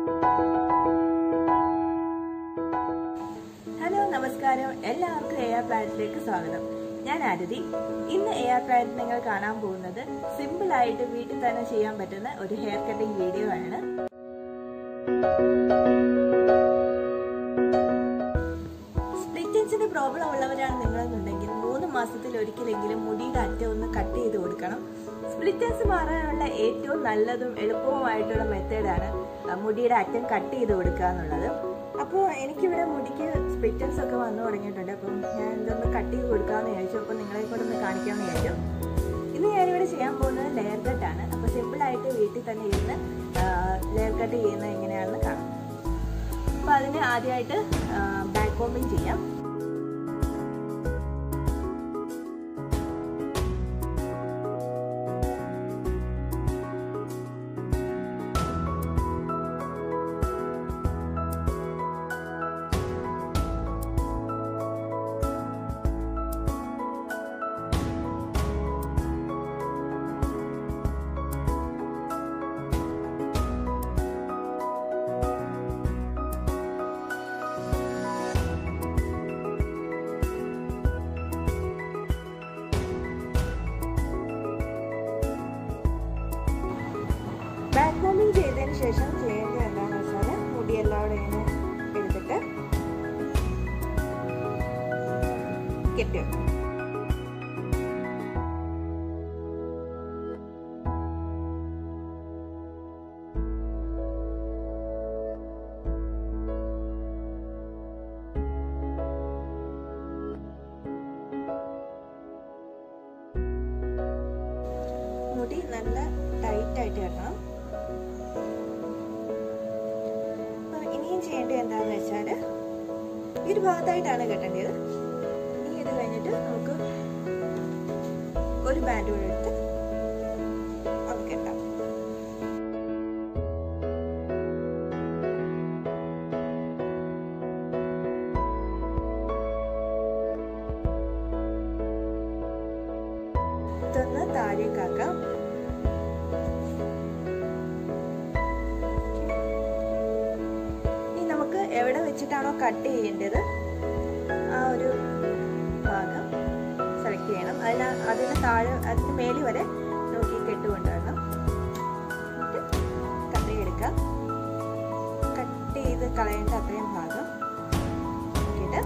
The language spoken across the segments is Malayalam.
ഹലോ നമസ്കാരം എല്ലാവർക്കും എ ആർ പ്ലാനറ്റിലേക്ക് സ്വാഗതം ഞാൻ ആരതി ഇന്ന് എ ആർ പ്ലാനറ്റ് നിങ്ങൾ കാണാൻ പോകുന്നത് സിമ്പിൾ ആയിട്ട് വീട്ടിൽ തന്നെ ചെയ്യാൻ പറ്റുന്ന ഒരു ഹെയർ കട്ടിംഗ് വീഡിയോ ആണ് സ്പ്ലിറ്റൻസിന്റെ പ്രോബ്ലം ഉള്ളവരാണ് നിങ്ങളെന്നുണ്ടെങ്കിൽ മൂന്ന് മാസത്തിൽ ഒരിക്കലെങ്കിലും മുടിയുടെ അറ്റം ഒന്ന് കട്ട് ചെയ്ത് കൊടുക്കണം സ്പ്ലിറ്റൻസ് മാറാനുള്ള ഏറ്റവും നല്ലതും എളുപ്പവുമായിട്ടുള്ള മെത്തേഡാണ് മുടിയുടെ അറ്റം കട്ട് ചെയ്ത് കൊടുക്കുക എന്നുള്ളത് അപ്പോൾ എനിക്കിവിടെ മുടിക്ക് സ്പ്ലിറ്റൻസ് ഒക്കെ വന്നു തുടങ്ങിയിട്ടുണ്ട് അപ്പം ഞാൻ ഇതൊന്ന് കട്ട് ചെയ്ത് കൊടുക്കാമെന്ന് വിചാരിച്ചു അപ്പോൾ നിങ്ങളെ കൂടെ ഒന്ന് കാണിക്കാമെന്ന് വിചാരിച്ചു ഇന്ന് ഞാനിവിടെ ചെയ്യാൻ പോകുന്നത് ലെയർ കട്ടാണ് അപ്പോൾ സിമ്പിളായിട്ട് വീട്ടിൽ തന്നെ ഇരുന്ന് ലെയർ കട്ട് ചെയ്യുന്നത് എങ്ങനെയാണെന്ന് കാണാം അപ്പോൾ അതിന് ആദ്യമായിട്ട് ബാക്ക് കോമ്പിങ് ചെയ്യാം ബാക്ക് കോമ്പിങ് ചെയ്തതിന് ശേഷം ചെയ്യേണ്ടത് എന്താണെന്ന് വെച്ചാൽ മുടി എല്ലാവരും ഇങ്ങനെ എടുത്തിട്ട് കെട്ടുക മുടി നല്ല ടൈറ്റ് ആയിട്ട് കെട്ടണം ഇനിയും ചെയ്യേണ്ടത് എന്താണെന്ന് വെച്ചാൽ ഈ ഒരു ഭാഗത്തായിട്ടാണ് കെട്ടേണ്ടത് ഇനി ഇത് കഴിഞ്ഞിട്ട് നമുക്ക് ഒരു ബാൻഡ് കൂടെ എടുത്ത് അത് കെട്ടാം ഇതൊന്ന് താഴേക്കാക്കാം ഇനി നമുക്ക് എവിടെ വെച്ചിട്ടാണോ കട്ട് ചെയ്യേണ്ടത് ആ ഒരു ഭാഗം സെലക്ട് ചെയ്യണം അതിന് അതിന് താഴെ അതിന് മേലി വരെ നോക്കി കെട്ടുകൊണ്ടുവരണം എന്നിട്ട് കട്ട് എടുക്കാം കട്ട് ചെയ്ത് കളയേണ്ട അത്രയും ഭാഗം നോക്കിയിട്ട്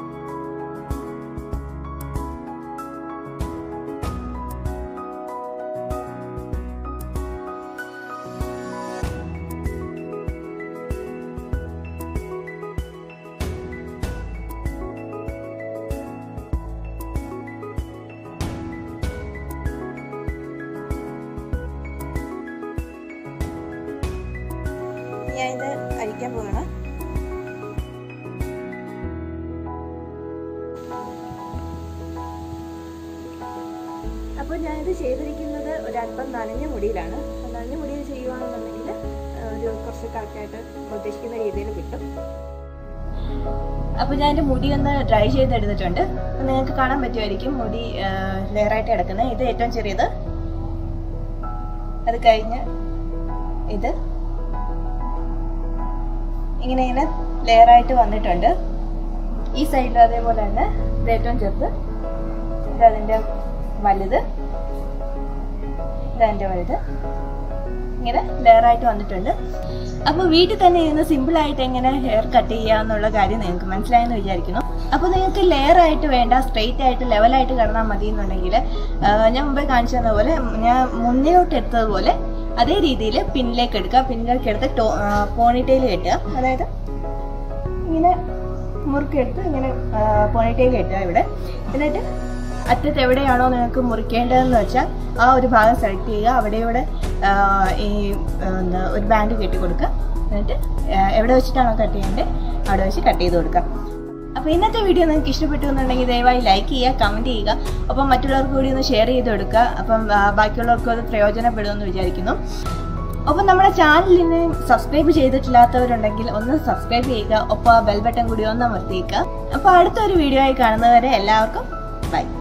ഞാൻ ഇത് അരിക്കാൻ പോകണം അപ്പോൾ ഞാനിത് ചെയ്തിരിക്കുന്നത് ഒരല്പം നനഞ്ഞ മുടിയിലാണ് നനഞ്ഞ മുടിയിൽ ചെയ്യുവാണെന്നുണ്ടെങ്കിൽ ഒരു കുറച്ച് കറക്റ്റായിട്ട് ഉദ്ദേശിക്കുന്ന രീതിയിൽ കിട്ടും അപ്പോൾ ഞാൻ എൻ്റെ മുടി ഒന്ന് ഡ്രൈ ചെയ്തെടുത്തിട്ടുണ്ട് അപ്പോൾ നിങ്ങൾക്ക് കാണാൻ പറ്റുമായിരിക്കും മുടി ലെയറായിട്ട് കിടക്കുന്നത് ഇത് ഏറ്റവും ചെറിയത് അത് കഴിഞ്ഞ് ഇത് ഇങ്ങനെ ഇങ്ങനെ ലെയർ ആയിട്ട് വന്നിട്ടുണ്ട് ഈ സൈഡിലും അതേപോലെ തന്നെ ഇത് ഏറ്റവും ചെറുത് ഇത് അതിൻ്റെ വലുത് ഇത് അതിൻ്റെ വലുത് ഇങ്ങനെ ലെയർ ആയിട്ട് വന്നിട്ടുണ്ട് അപ്പോൾ വീട്ടിൽ തന്നെ ഇരുന്ന് സിമ്പിൾ ആയിട്ട് എങ്ങനെ ഹെയർ കട്ട് ചെയ്യുക എന്നുള്ള കാര്യം നിങ്ങൾക്ക് മനസ്സിലായെന്ന് വിചാരിക്കുന്നു അപ്പോൾ നിങ്ങൾക്ക് ലെയർ ആയിട്ട് വേണ്ട സ്ട്രെയിറ്റ് ആയിട്ട് ലെവലായിട്ട് കിടന്നാൽ മതി എന്നുണ്ടെങ്കിൽ ഞാൻ മുമ്പേ കാണിച്ചു തന്ന പോലെ ഞാൻ മുന്നിലോട്ട് എടുത്തതുപോലെ അതേ രീതിയിൽ പിന്നിലേക്ക് എടുക്കുക പിന്നിലേക്ക് എടുത്ത് ടോ പോണിറ്റയിൽ കെട്ടുക അതായത് ഇങ്ങനെ മുറുക്കെടുത്ത് ഇങ്ങനെ പോണിറ്റയിൽ കെട്ടുക ഇവിടെ എന്നിട്ട് അറ്റത്ത് എവിടെയാണോ നിങ്ങൾക്ക് മുറിക്കേണ്ടതെന്ന് വെച്ചാൽ ആ ഒരു ഭാഗം സെലക്ട് ചെയ്യുക അവിടെ ഇവിടെ ഈ എന്താ ഒരു ബാൻഡ് കെട്ടി കൊടുക്കുക എന്നിട്ട് എവിടെ വെച്ചിട്ടാണോ കട്ട് ചെയ്യേണ്ടത് അവിടെ വെച്ച് കട്ട് ചെയ്ത് കൊടുക്കുക അപ്പോൾ ഇന്നത്തെ വീഡിയോ നിങ്ങൾക്ക് ഇഷ്ടപ്പെട്ടു എന്നുണ്ടെങ്കിൽ ദയവായി ലൈക്ക് ചെയ്യുക കമൻറ്റ് ചെയ്യുക ഒപ്പം മറ്റുള്ളവർക്ക് കൂടി ഒന്ന് ഷെയർ ചെയ്ത് കൊടുക്കുക അപ്പം ബാക്കിയുള്ളവർക്കും അത് പ്രയോജനപ്പെടുമെന്ന് വിചാരിക്കുന്നു ഒപ്പം നമ്മുടെ ചാനലിന് സബ്സ്ക്രൈബ് ചെയ്തിട്ടില്ലാത്തവരുണ്ടെങ്കിൽ ഒന്ന് സബ്സ്ക്രൈബ് ചെയ്യുക ഒപ്പം ബെൽ ബട്ടൺ കൂടി ഒന്ന് അമർത്തിയേക്കുക അപ്പോൾ അടുത്തൊരു വീഡിയോ ആയി കാണുന്നവരെ എല്ലാവർക്കും ബൈ